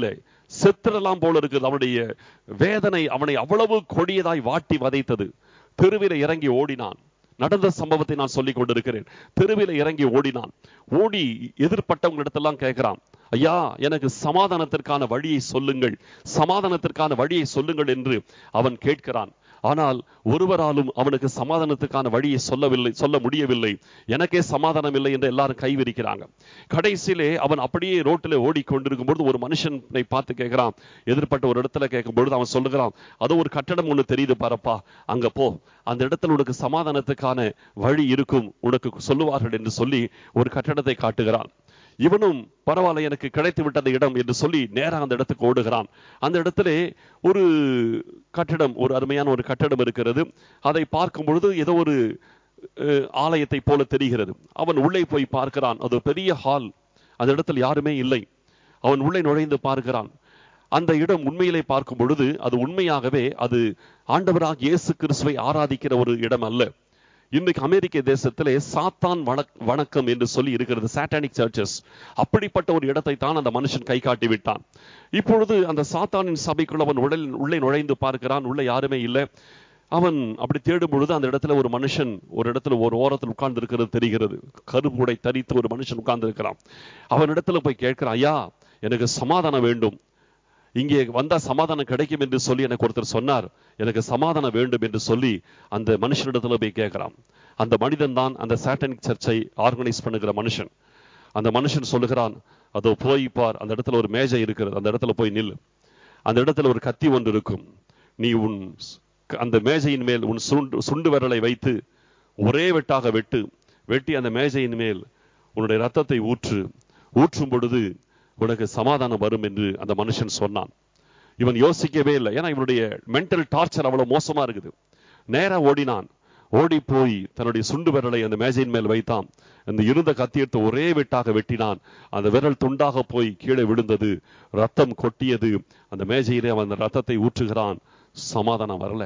செத்திரலாம் போல இருக்குது அவனுடைய வேதனை அவனை அவ்வளவு கொடியதாய் வாட்டி வதைத்தது தெருவில இறங்கி ஓடினான் நடந்த சம்பவத்தை நான் சொல்லிக் கொண்டிருக்கிறேன் தெருவில இறங்கி ஓடினான் ஓடி எதிர்பட்டவங்களிடத்தெல்லாம் கேட்கிறான் ஐயா எனக்கு சமாதானத்திற்கான வழியை சொல்லுங்கள் சமாதானத்திற்கான வழியை சொல்லுங்கள் என்று அவன் கேட்கிறான் ஆனால் ஒருவராலும் அவனுக்கு சமாதானத்துக்கான வழியை சொல்லவில்லை சொல்ல முடியவில்லை எனக்கே சமாதானம் இல்லை என்று எல்லாரும் கைவிரிக்கிறாங்க கடைசியிலே அவன் அப்படியே ரோட்டில் ஓடிக்கொண்டிருக்கும் பொழுது ஒரு மனுஷனை பார்த்து கேட்கிறான் எதிர்பட்ட ஒரு இடத்துல கேட்கும் பொழுது அவன் சொல்லுகிறான் அது ஒரு கட்டடம் ஒண்ணு தெரியுது பாரப்பா அங்க போ அந்த இடத்துல உனக்கு சமாதானத்துக்கான வழி இருக்கும் உனக்கு சொல்லுவார்கள் என்று சொல்லி ஒரு கட்டடத்தை காட்டுகிறான் இவனும் பரவாயில்ல எனக்கு கிடைத்து விட்டது இடம் என்று சொல்லி நேரா அந்த இடத்துக்கு ஓடுகிறான் அந்த இடத்திலே ஒரு கட்டடம் ஒரு அருமையான ஒரு கட்டடம் இருக்கிறது அதை பார்க்கும் பொழுது ஏதோ ஒரு அஹ், ஆலயத்தை போல தெரிகிறது அவன் உள்ளே போய் பார்க்கிறான் அது பெரிய ஹால் அந்த இடத்தில் யாருமே இல்லை அவன் உள்ளே நுழைந்து பார்க்கிறான் அந்த இடம் உண்மையிலே பார்க்கும் பொழுது அது உண்மையாகவே அது ஆண்டவராக இயேசு கிறிஸ்துவை ஆராதிக்கிற ஒரு இடம் அல்ல இன்னைக்கு அமெரிக்க தேசத்திலே சாத்தான் வணக் வணக்கம் என்று சொல்லி இருக்கிறது சாட்டானிக் சர்ச்சஸ் அப்படிப்பட்ட ஒரு இடத்தை தான் அந்த மனுஷன் கை காட்டி விட்டான் இப்பொழுது அந்த சாத்தானின் சபைக்குள் அவன் உடல் உள்ளே நுழைந்து பார்க்கிறான் உள்ள யாருமே இல்லை அவன் அப்படி தேடும் பொழுது அந்த இடத்துல ஒரு மனுஷன் ஒரு இடத்துல ஒரு ஓரத்தில் உட்கார்ந்து இருக்கிறது தெரிகிறது கருப்புடை தரித்து ஒரு மனுஷன் உட்கார்ந்து இருக்கிறான் அவன் இடத்துல போய் கேட்கிறான் ஐயா எனக்கு சமாதானம் வேண்டும் இங்கே வந்தா சமாதானம் கிடைக்கும் என்று சொல்லி எனக்கு ஒருத்தர் சொன்னார் எனக்கு சமாதானம் வேண்டும் என்று சொல்லி அந்த மனுஷனிடத்துல போய் கேட்கிறான் அந்த மனிதன் தான் அந்த சாட்டனிக் சர்ச்சை ஆர்கனைஸ் பண்ணுகிற மனுஷன் அந்த மனுஷன் சொல்லுகிறான் அதோ போய் பார் அந்த இடத்துல ஒரு மேஜை இருக்கிறது அந்த இடத்துல போய் நில்லு அந்த இடத்துல ஒரு கத்தி ஒன்று இருக்கும் நீ உன் ஸ்- அந்த மேஜையின் மேல் உன் சுண்டு சுண்டு விரலை வைத்து ஒரே வெட்டாக வெட்டு வெட்டி அந்த மேஜையின் மேல் உன்னுடைய ரத்தத்தை ஊற்று ஊற்றும் பொழுது உனக்கு சமாதானம் வரும் என்று அந்த மனுஷன் சொன்னான் இவன் யோசிக்கவே இல்லை ஏன்னா இவனுடைய மென்டல் டார்ச்சர் அவ்வளவு மோசமா இருக்குது நேரா ஓடினான் ஓடி போய் தன்னுடைய சுண்டு விரலை அந்த மேஜையின் மேல் வைத்தான் அந்த இருந்த கத்தி எடுத்து ஒரே வெட்டாக வெட்டினான் அந்த விரல் துண்டாக போய் கீழே விழுந்தது ரத்தம் கொட்டியது அந்த மேஜையிலே அவன் அந்த ரத்தத்தை ஊற்றுகிறான் சமாதானம் வரல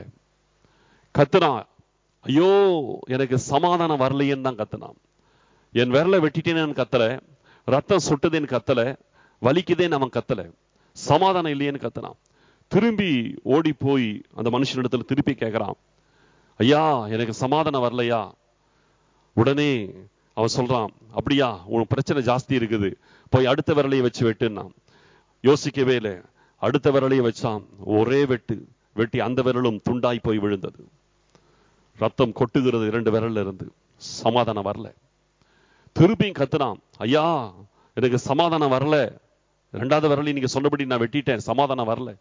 கத்துனான் ஐயோ எனக்கு சமாதானம் வரலையேன்னு தான் கத்துனான் என் விரலை வெட்டிட்டேன்னு கத்தல ரத்தம் சுட்டுதேன்னு கத்தல வலிக்குதேன்னு அவன் கத்தல சமாதானம் இல்லையேன்னு கத்தனான் திரும்பி ஓடி போய் அந்த மனுஷனிடத்துல திருப்பி கேட்கிறான் ஐயா எனக்கு சமாதானம் வரலையா உடனே அவன் சொல்றான் அப்படியா உன் பிரச்சனை ஜாஸ்தி இருக்குது போய் அடுத்த விரலையை வச்சு வெட்டுன்னான் யோசிக்கவே இல்லை அடுத்த விரலையை வச்சான் ஒரே வெட்டு வெட்டி அந்த விரலும் துண்டாய் போய் விழுந்தது ரத்தம் கொட்டுகிறது இரண்டு விரல்ல இருந்து சமாதானம் வரல திருப்பியும் கத்துனான் ஐயா எனக்கு சமாதானம் வரல ரெண்டாவது விரலையும் நீங்க சொன்னபடி நான் வெட்டிட்டேன் சமாதானம் வரல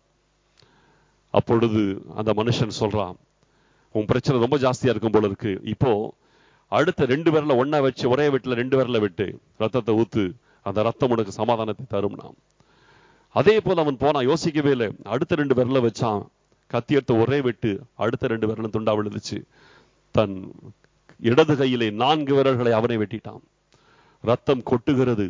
அப்பொழுது அந்த மனுஷன் சொல்றான் உன் பிரச்சனை ரொம்ப ஜாஸ்தியா இருக்கும் போல இருக்கு இப்போ அடுத்த ரெண்டு விரல ஒண்ணா வச்சு ஒரே வெட்டுல ரெண்டு விரல விட்டு ரத்தத்தை ஊத்து அந்த ரத்தம் உனக்கு சமாதானத்தை தரும் நாம் அதே போல அவன் போனான் யோசிக்கவே இல்லை அடுத்த ரெண்டு விரல வச்சான் கத்தி எடுத்த ஒரே வெட்டு அடுத்த ரெண்டு விரலும் துண்டா விழுந்துச்சு தன் இடது கையிலே நான்கு விரல்களை அவனை வெட்டிட்டான் ரத்தம் கொட்டுகிறது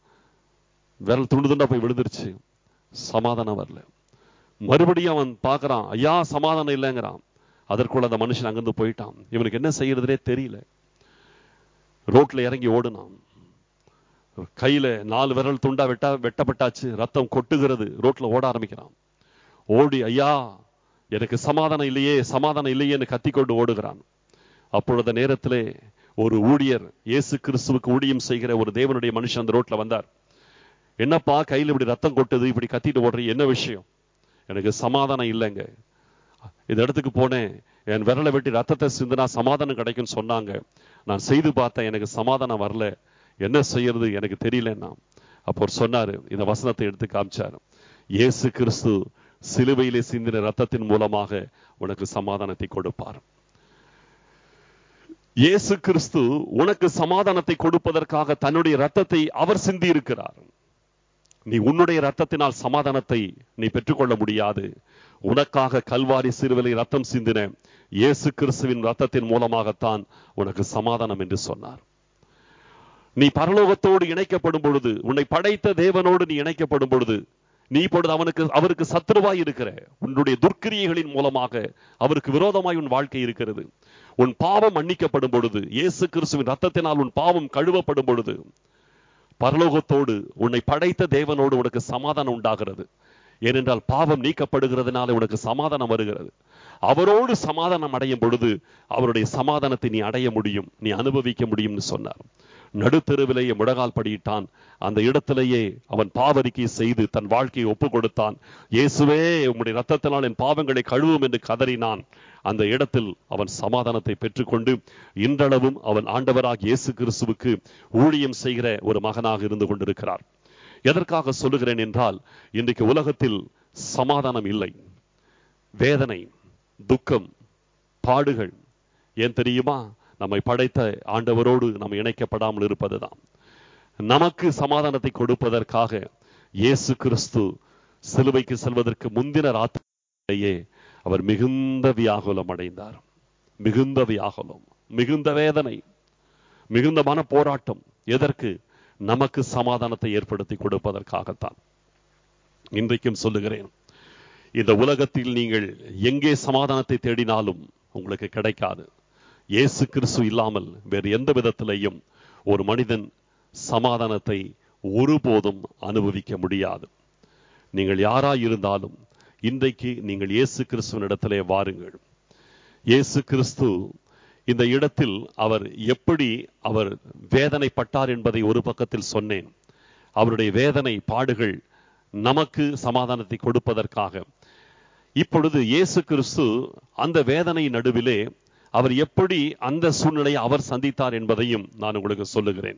விரல் துண்டு துண்டா போய் விழுந்துருச்சு சமாதானம் வரல மறுபடியும் அவன் பார்க்கறான் ஐயா சமாதானம் இல்லைங்கிறான் அதற்குள்ள அந்த மனுஷன் அங்கிருந்து போயிட்டான் இவனுக்கு என்ன செய்யறதுனே தெரியல ரோட்ல இறங்கி ஓடுனான் கையில நாலு விரல் துண்டா வெட்டா வெட்டப்பட்டாச்சு ரத்தம் கொட்டுகிறது ரோட்ல ஓட ஆரம்பிக்கிறான் ஓடி ஐயா எனக்கு சமாதானம் இல்லையே சமாதானம் இல்லையேன்னு கத்திக்கொண்டு ஓடுகிறான் அப்பொழுது நேரத்திலே ஒரு ஊழியர் இயேசு கிறிஸ்துவுக்கு ஊழியம் செய்கிற ஒரு தேவனுடைய மனுஷன் அந்த ரோட்ல வந்தார் என்னப்பா கையில இப்படி ரத்தம் கொட்டுது இப்படி கத்திட்டு ஓடுற என்ன விஷயம் எனக்கு சமாதானம் இல்லைங்க இந்த இடத்துக்கு போனேன் என் விரலை வெட்டி ரத்தத்தை சிந்தினா சமாதானம் கிடைக்கும்னு சொன்னாங்க நான் செய்து பார்த்தேன் எனக்கு சமாதானம் வரல என்ன செய்யறது எனக்கு தெரியலன்னா அப்போ அவர் சொன்னாரு இந்த வசனத்தை எடுத்து காமிச்சார் இயேசு கிறிஸ்து சிலுவையிலே சிந்தின ரத்தத்தின் மூலமாக உனக்கு சமாதானத்தை கொடுப்பார் இயேசு கிறிஸ்து உனக்கு சமாதானத்தை கொடுப்பதற்காக தன்னுடைய ரத்தத்தை அவர் சிந்தி இருக்கிறார் நீ உன்னுடைய ரத்தத்தினால் சமாதானத்தை நீ பெற்றுக்கொள்ள முடியாது உனக்காக கல்வாரி சிறுவலை ரத்தம் சிந்தின இயேசு கிறிஸ்துவின் ரத்தத்தின் மூலமாகத்தான் உனக்கு சமாதானம் என்று சொன்னார் நீ பரலோகத்தோடு இணைக்கப்படும் பொழுது உன்னை படைத்த தேவனோடு நீ இணைக்கப்படும் பொழுது நீ இப்பொழுது அவனுக்கு அவருக்கு சத்துருவாய் இருக்கிற உன்னுடைய துர்க்கிரியைகளின் மூலமாக அவருக்கு விரோதமாய் உன் வாழ்க்கை இருக்கிறது உன் பாவம் மன்னிக்கப்படும் பொழுது இயேசு கிறிஸ்துவின் ரத்தத்தினால் உன் பாவம் கழுவப்படும் பொழுது பரலோகத்தோடு உன்னை படைத்த தேவனோடு உனக்கு சமாதானம் உண்டாகிறது ஏனென்றால் பாவம் நீக்கப்படுகிறதுனால உனக்கு சமாதானம் வருகிறது அவரோடு சமாதானம் அடையும் பொழுது அவருடைய சமாதானத்தை நீ அடைய முடியும் நீ அனுபவிக்க முடியும்னு சொன்னார் நடுத்தெருவிலேயே முழங்கால் படியிட்டான் அந்த இடத்திலேயே அவன் பாவரிக்கை செய்து தன் வாழ்க்கையை ஒப்பு கொடுத்தான் இயேசுவே உம்முடைய ரத்தத்தினால் என் பாவங்களை கழுவும் என்று கதறினான் அந்த இடத்தில் அவன் சமாதானத்தை பெற்றுக்கொண்டு இன்றளவும் அவன் ஆண்டவராக இயேசு கிறிஸ்துவுக்கு ஊழியம் செய்கிற ஒரு மகனாக இருந்து கொண்டிருக்கிறார் எதற்காக சொல்லுகிறேன் என்றால் இன்றைக்கு உலகத்தில் சமாதானம் இல்லை வேதனை துக்கம் பாடுகள் ஏன் தெரியுமா நம்மை படைத்த ஆண்டவரோடு நம்ம இணைக்கப்படாமல் இருப்பதுதான் நமக்கு சமாதானத்தை கொடுப்பதற்காக இயேசு கிறிஸ்து சிலுவைக்கு செல்வதற்கு முந்தின ராத்திரியிலேயே அவர் மிகுந்த வியாகுலம் அடைந்தார் மிகுந்த வியாகுலம் மிகுந்த வேதனை மிகுந்த மன போராட்டம் எதற்கு நமக்கு சமாதானத்தை ஏற்படுத்தி கொடுப்பதற்காகத்தான் இன்றைக்கும் சொல்லுகிறேன் இந்த உலகத்தில் நீங்கள் எங்கே சமாதானத்தை தேடினாலும் உங்களுக்கு கிடைக்காது இயேசு கிறிஸ்து இல்லாமல் வேறு எந்த விதத்திலையும் ஒரு மனிதன் சமாதானத்தை ஒருபோதும் அனுபவிக்க முடியாது நீங்கள் யாராய் இருந்தாலும் இன்றைக்கு நீங்கள் இயேசு கிறிஸ்துவின் இடத்திலே வாருங்கள் இயேசு கிறிஸ்து இந்த இடத்தில் அவர் எப்படி அவர் வேதனைப்பட்டார் என்பதை ஒரு பக்கத்தில் சொன்னேன் அவருடைய வேதனை பாடுகள் நமக்கு சமாதானத்தை கொடுப்பதற்காக இப்பொழுது இயேசு கிறிஸ்து அந்த வேதனை நடுவிலே அவர் எப்படி அந்த சூழ்நிலையை அவர் சந்தித்தார் என்பதையும் நான் உங்களுக்கு சொல்லுகிறேன்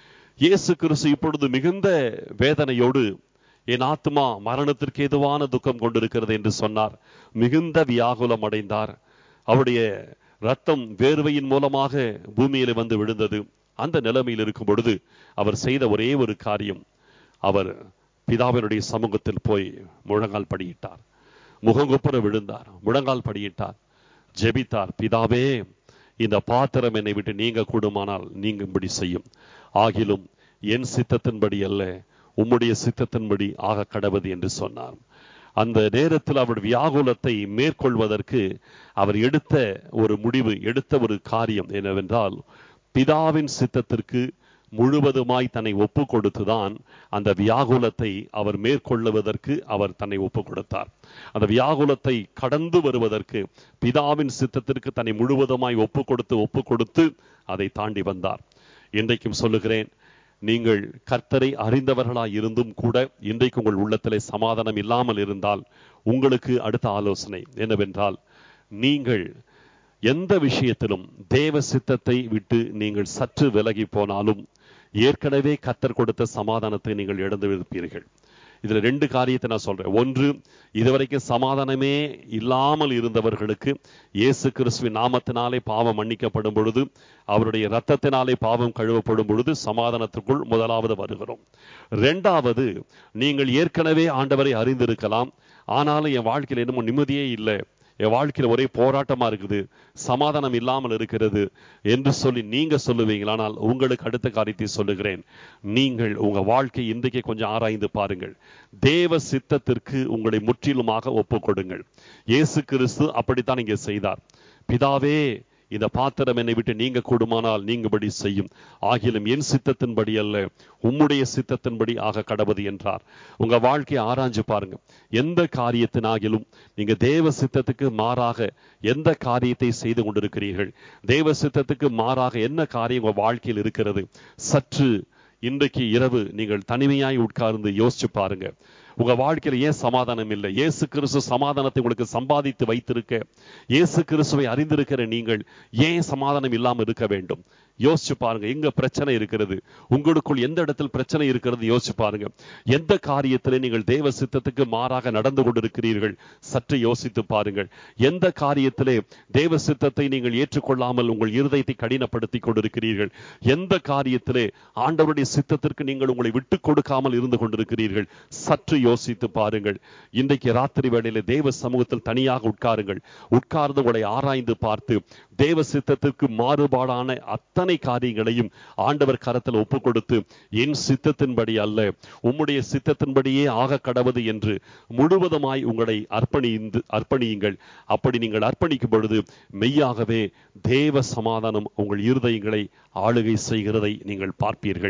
இயேசு கிறிஸ்து இப்பொழுது மிகுந்த வேதனையோடு என் ஆத்மா மரணத்திற்கு எதுவான துக்கம் கொண்டிருக்கிறது என்று சொன்னார் மிகுந்த வியாகுலம் அடைந்தார் அவருடைய ரத்தம் வேர்வையின் மூலமாக பூமியில வந்து விழுந்தது அந்த நிலைமையில் இருக்கும் பொழுது அவர் செய்த ஒரே ஒரு காரியம் அவர் பிதாவினுடைய சமூகத்தில் போய் முழங்கால் படியிட்டார் முகங்குப்புற விழுந்தார் முழங்கால் படியிட்டார் ஜெபித்தார் பிதாவே இந்த பாத்திரம் என்னை விட்டு நீங்க கூடுமானால் நீங்கும்படி செய்யும் ஆகிலும் என் சித்தத்தின்படி அல்ல உம்முடைய சித்தத்தின்படி ஆக கடவுது என்று சொன்னார் அந்த நேரத்தில் அவர் வியாகுலத்தை மேற்கொள்வதற்கு அவர் எடுத்த ஒரு முடிவு எடுத்த ஒரு காரியம் என்னவென்றால் பிதாவின் சித்தத்திற்கு முழுவதுமாய் தன்னை ஒப்பு கொடுத்துதான் அந்த வியாகுலத்தை அவர் மேற்கொள்ளுவதற்கு அவர் தன்னை ஒப்பு கொடுத்தார் அந்த வியாகுலத்தை கடந்து வருவதற்கு பிதாவின் சித்தத்திற்கு தன்னை முழுவதுமாய் ஒப்பு கொடுத்து ஒப்பு கொடுத்து அதை தாண்டி வந்தார் இன்றைக்கும் சொல்லுகிறேன் நீங்கள் கர்த்தரை அறிந்தவர்களாய் இருந்தும் கூட இன்றைக்கு உங்கள் உள்ளத்திலே சமாதானம் இல்லாமல் இருந்தால் உங்களுக்கு அடுத்த ஆலோசனை என்னவென்றால் நீங்கள் எந்த விஷயத்திலும் தேவ சித்தத்தை விட்டு நீங்கள் சற்று விலகி போனாலும் ஏற்கனவே கத்தர் கொடுத்த சமாதானத்தை நீங்கள் இழந்து இருப்பீர்கள் இதுல ரெண்டு காரியத்தை நான் சொல்றேன் ஒன்று இதுவரைக்கும் சமாதானமே இல்லாமல் இருந்தவர்களுக்கு இயேசு கிறிஸ்துவின் நாமத்தினாலே பாவம் மன்னிக்கப்படும் பொழுது அவருடைய இரத்தத்தினாலே பாவம் கழுவப்படும் பொழுது சமாதானத்துக்குள் முதலாவது வருகிறோம் ரெண்டாவது நீங்கள் ஏற்கனவே ஆண்டவரை அறிந்திருக்கலாம் ஆனாலும் என் வாழ்க்கையில் என்னமோ நிம்மதியே இல்லை என் வாழ்க்கையில் ஒரே போராட்டமா இருக்குது சமாதானம் இல்லாமல் இருக்கிறது என்று சொல்லி நீங்க சொல்லுவீங்கள் ஆனால் உங்களுக்கு அடுத்த காரியத்தை சொல்லுகிறேன் நீங்கள் உங்க வாழ்க்கை இன்றைக்கு கொஞ்சம் ஆராய்ந்து பாருங்கள் தேவ சித்தத்திற்கு உங்களை முற்றிலுமாக ஒப்புக் கொடுங்கள் இயேசு கிறிஸ்து அப்படித்தான் இங்கே செய்தார் பிதாவே இந்த பாத்திரம் என்னை விட்டு நீங்க கூடுமானால் நீங்கபடி செய்யும் ஆகிலும் என் சித்தத்தின்படி அல்ல உம்முடைய சித்தத்தின்படி ஆக கடவுது என்றார் உங்க வாழ்க்கையை ஆராய்ஞ்சு பாருங்க எந்த காரியத்தினாகிலும் நீங்க தேவ சித்தத்துக்கு மாறாக எந்த காரியத்தை செய்து கொண்டிருக்கிறீர்கள் தேவ சித்தத்துக்கு மாறாக என்ன காரியம் உங்க வாழ்க்கையில் இருக்கிறது சற்று இன்றைக்கு இரவு நீங்கள் தனிமையாய் உட்கார்ந்து யோசிச்சு பாருங்க உங்க வாழ்க்கையில ஏன் சமாதானம் இல்லை இயேசு கிறிஸ்து சமாதானத்தை உங்களுக்கு சம்பாதித்து வைத்திருக்க இயேசு கிறிஸ்துவை அறிந்திருக்கிற நீங்கள் ஏன் சமாதானம் இல்லாமல் இருக்க வேண்டும் யோசிச்சு பாருங்க எங்க பிரச்சனை இருக்கிறது உங்களுக்குள் எந்த இடத்தில் பிரச்சனை இருக்கிறது யோசிச்சு பாருங்க எந்த காரியத்திலே நீங்கள் தேவ சித்தத்துக்கு மாறாக நடந்து கொண்டிருக்கிறீர்கள் சற்று யோசித்து பாருங்கள் எந்த காரியத்திலே தேவ சித்தத்தை நீங்கள் ஏற்றுக்கொள்ளாமல் உங்கள் இருதயத்தை கடினப்படுத்தி கொண்டிருக்கிறீர்கள் எந்த காரியத்திலே ஆண்டவருடைய சித்தத்திற்கு நீங்கள் உங்களை விட்டு கொடுக்காமல் இருந்து கொண்டிருக்கிறீர்கள் சற்று யோசித்து பாருங்கள் இன்றைக்கு ராத்திரி வேளையில தேவ சமூகத்தில் தனியாக உட்காருங்கள் உட்கார்ந்து உங்களை ஆராய்ந்து பார்த்து தேவ சித்தத்திற்கு மாறுபாடான அத்தனை காரியங்களையும் ஆண்டவர் கரத்தில் ஒப்பு கொடுத்து என் சித்தத்தின்படி அல்ல உம்முடைய சித்தத்தின்படியே ஆக கடவுது என்று முழுவதுமாய் உங்களை அர்ப்பணிந்து அர்ப்பணியுங்கள் அப்படி நீங்கள் அர்ப்பணிக்கும் பொழுது மெய்யாகவே தேவ சமாதானம் உங்கள் இருதயங்களை ஆளுகை செய்கிறதை நீங்கள் பார்ப்பீர்கள்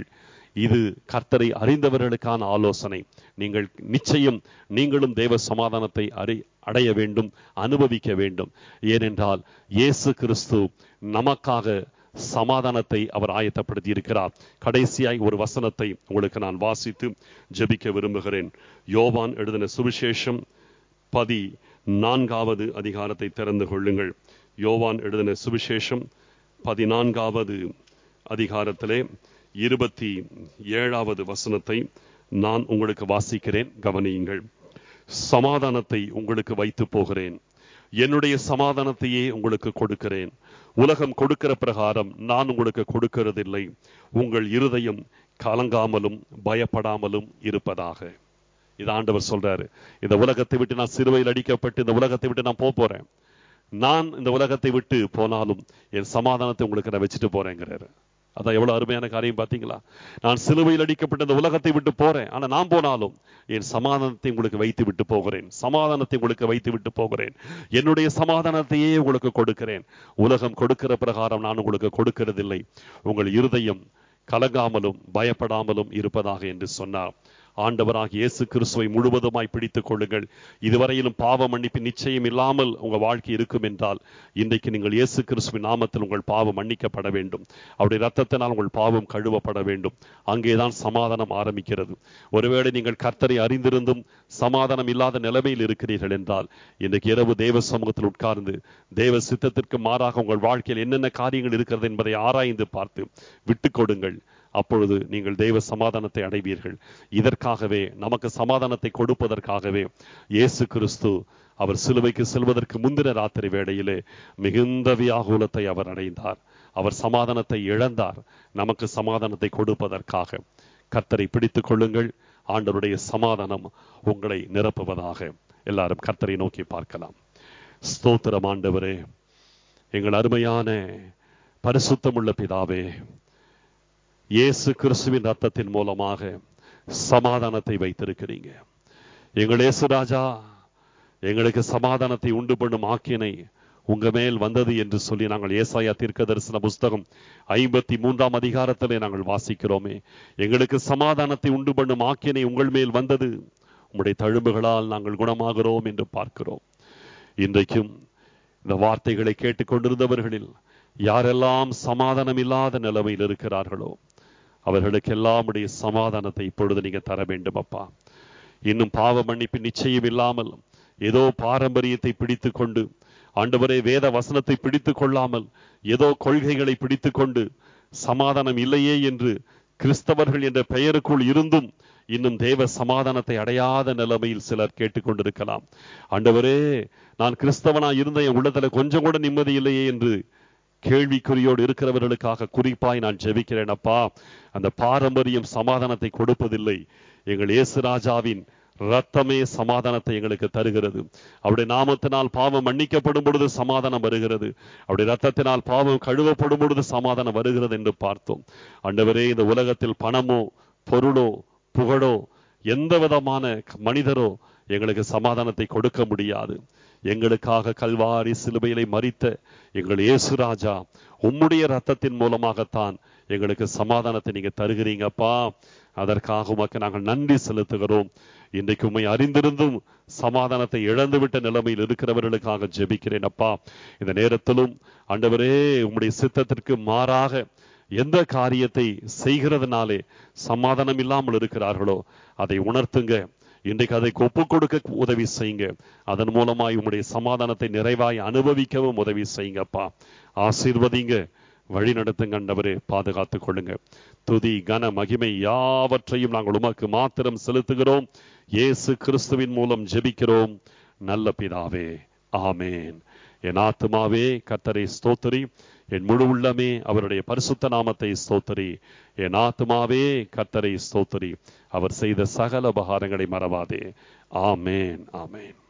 இது கர்த்தரை அறிந்தவர்களுக்கான ஆலோசனை நீங்கள் நிச்சயம் நீங்களும் தேவ சமாதானத்தை அறி அடைய வேண்டும் அனுபவிக்க வேண்டும் ஏனென்றால் இயேசு கிறிஸ்து நமக்காக சமாதானத்தை அவர் ஆயத்தப்படுத்தி இருக்கிறார் கடைசியாய் ஒரு வசனத்தை உங்களுக்கு நான் வாசித்து ஜெபிக்க விரும்புகிறேன் யோவான் எழுதின சுவிசேஷம் பதி நான்காவது அதிகாரத்தை திறந்து கொள்ளுங்கள் யோவான் எழுதின சுவிசேஷம் பதினான்காவது அதிகாரத்திலே இருபத்தி ஏழாவது வசனத்தை நான் உங்களுக்கு வாசிக்கிறேன் கவனியுங்கள் சமாதானத்தை உங்களுக்கு வைத்து போகிறேன் என்னுடைய சமாதானத்தையே உங்களுக்கு கொடுக்கிறேன் உலகம் கொடுக்கிற பிரகாரம் நான் உங்களுக்கு கொடுக்கிறதில்லை உங்கள் இருதயம் கலங்காமலும் பயப்படாமலும் இருப்பதாக இது ஆண்டவர் சொல்றாரு இந்த உலகத்தை விட்டு நான் சிறுவையில் அடிக்கப்பட்டு இந்த உலகத்தை விட்டு நான் போக போறேன் நான் இந்த உலகத்தை விட்டு போனாலும் என் சமாதானத்தை உங்களுக்கு நான் வச்சுட்டு போறேங்கிறாரு அதான் எவ்வளவு அருமையான காரியம் பாத்தீங்களா நான் சிலுவையில் அடிக்கப்பட்ட இந்த உலகத்தை விட்டு போறேன் ஆனா நான் போனாலும் என் சமாதானத்தை உங்களுக்கு வைத்து விட்டு போகிறேன் சமாதானத்தை உங்களுக்கு வைத்து விட்டு போகிறேன் என்னுடைய சமாதானத்தையே உங்களுக்கு கொடுக்கிறேன் உலகம் கொடுக்கிற பிரகாரம் நான் உங்களுக்கு கொடுக்கிறதில்லை உங்கள் இருதயம் கலங்காமலும் பயப்படாமலும் இருப்பதாக என்று சொன்னார் ஆண்டவராக இயேசு கிறிஸ்துவை முழுவதுமாய் பிடித்துக் கொள்ளுங்கள் இதுவரையிலும் பாவ மன்னிப்பு நிச்சயம் இல்லாமல் உங்க வாழ்க்கை இருக்கும் என்றால் இன்றைக்கு நீங்கள் இயேசு கிறிஸ்துவின் நாமத்தில் உங்கள் பாவம் மன்னிக்கப்பட வேண்டும் அவருடைய ரத்தத்தினால் உங்கள் பாவம் கழுவப்பட வேண்டும் அங்கேதான் சமாதானம் ஆரம்பிக்கிறது ஒருவேளை நீங்கள் கர்த்தரை அறிந்திருந்தும் சமாதானம் இல்லாத நிலைமையில் இருக்கிறீர்கள் என்றால் இன்றைக்கு இரவு தேவ சமூகத்தில் உட்கார்ந்து தேவ சித்தத்திற்கு மாறாக உங்கள் வாழ்க்கையில் என்னென்ன காரியங்கள் இருக்கிறது என்பதை ஆராய்ந்து பார்த்து விட்டுக் கொடுங்கள் அப்பொழுது நீங்கள் தெய்வ சமாதானத்தை அடைவீர்கள் இதற்காகவே நமக்கு சமாதானத்தை கொடுப்பதற்காகவே இயேசு கிறிஸ்து அவர் சிலுவைக்கு செல்வதற்கு முந்தின ராத்திரி வேளையிலே மிகுந்த வியாகுலத்தை அவர் அடைந்தார் அவர் சமாதானத்தை இழந்தார் நமக்கு சமாதானத்தை கொடுப்பதற்காக கர்த்தரை பிடித்துக் கொள்ளுங்கள் ஆண்டவருடைய சமாதானம் உங்களை நிரப்புவதாக எல்லாரும் கர்த்தரை நோக்கி பார்க்கலாம் ஸ்தோத்திரம் ஆண்டவரே எங்கள் அருமையான பரிசுத்தமுள்ள பிதாவே இயேசு கிறிஸ்துவின் ரத்தத்தின் மூலமாக சமாதானத்தை வைத்திருக்கிறீங்க எங்கள் இயேசு ராஜா எங்களுக்கு சமாதானத்தை உண்டு பண்ணும் ஆக்கினை உங்க மேல் வந்தது என்று சொல்லி நாங்கள் ஏசாயா தீர்க்க தரிசன புஸ்தகம் ஐம்பத்தி மூன்றாம் அதிகாரத்திலே நாங்கள் வாசிக்கிறோமே எங்களுக்கு சமாதானத்தை உண்டு பண்ணும் ஆக்கினை உங்கள் மேல் வந்தது உம்முடைய தழும்புகளால் நாங்கள் குணமாகிறோம் என்று பார்க்கிறோம் இன்றைக்கும் இந்த வார்த்தைகளை கேட்டுக்கொண்டிருந்தவர்களில் யாரெல்லாம் சமாதானம் இல்லாத நிலைமையில் இருக்கிறார்களோ அவர்களுக்கெல்லாம் உடைய சமாதானத்தை இப்பொழுது நீங்க தர வேண்டும் அப்பா இன்னும் பாவ மன்னிப்பு நிச்சயம் இல்லாமல் ஏதோ பாரம்பரியத்தை பிடித்து கொண்டு ஆண்டவரே வேத வசனத்தை பிடித்து கொள்ளாமல் ஏதோ கொள்கைகளை பிடித்து கொண்டு சமாதானம் இல்லையே என்று கிறிஸ்தவர்கள் என்ற பெயருக்குள் இருந்தும் இன்னும் தேவ சமாதானத்தை அடையாத நிலைமையில் சிலர் கேட்டுக்கொண்டிருக்கலாம் ஆண்டவரே நான் கிறிஸ்தவனா இருந்த என் உள்ளத்துல கொஞ்சம் கூட நிம்மதி இல்லையே என்று கேள்விக்குறியோடு இருக்கிறவர்களுக்காக குறிப்பாய் நான் ஜெபிக்கிறேன் அப்பா அந்த பாரம்பரியம் சமாதானத்தை கொடுப்பதில்லை எங்கள் இயேசு ராஜாவின் ரத்தமே சமாதானத்தை எங்களுக்கு தருகிறது அவருடைய நாமத்தினால் பாவம் மன்னிக்கப்படும் பொழுது சமாதானம் வருகிறது அவருடைய ரத்தத்தினால் பாவம் கழுவப்படும் பொழுது சமாதானம் வருகிறது என்று பார்த்தோம் ஆண்டவரே இந்த உலகத்தில் பணமோ பொருளோ புகழோ எந்த விதமான மனிதரோ எங்களுக்கு சமாதானத்தை கொடுக்க முடியாது எங்களுக்காக கல்வாரி சிலுவையிலை மறித்த எங்கள் இயேசு ராஜா உம்முடைய ரத்தத்தின் மூலமாகத்தான் எங்களுக்கு சமாதானத்தை நீங்க தருகிறீங்கப்பா அதற்காக உமக்கு நாங்கள் நன்றி செலுத்துகிறோம் இன்றைக்கு உண்மை அறிந்திருந்தும் சமாதானத்தை இழந்துவிட்ட நிலைமையில் இருக்கிறவர்களுக்காக ஜெபிக்கிறேன் அப்பா இந்த நேரத்திலும் ஆண்டவரே உம்முடைய சித்தத்திற்கு மாறாக எந்த காரியத்தை செய்கிறதுனாலே சமாதானம் இல்லாமல் இருக்கிறார்களோ அதை உணர்த்துங்க இன்றைக்கு அதை ஒப்பு கொடுக்க உதவி செய்யுங்க அதன் மூலமாய் உங்களுடைய சமாதானத்தை நிறைவாய் அனுபவிக்கவும் உதவி செய்யுங்கப்பா ஆசீர்வதிங்க வழி நடத்துங்க ஆண்டவரே பாதுகாத்துக் கொள்ளுங்க துதி கன மகிமை யாவற்றையும் நாங்கள் உமக்கு மாத்திரம் செலுத்துகிறோம் இயேசு கிறிஸ்துவின் மூலம் ஜெபிக்கிறோம் நல்ல பிதாவே ஆமேன் என் ஆத்துமாவே கத்தரை ஸ்தோத்தரி என் முழு உள்ளமே அவருடைய பரிசுத்த நாமத்தை ஸ்தோத்தரி என் ஆத்துமாவே கத்தரை ஸ்தோத்தரி அவர் செய்த சகல உபகாரங்களை மறவாதே ஆமேன் ஆமேன்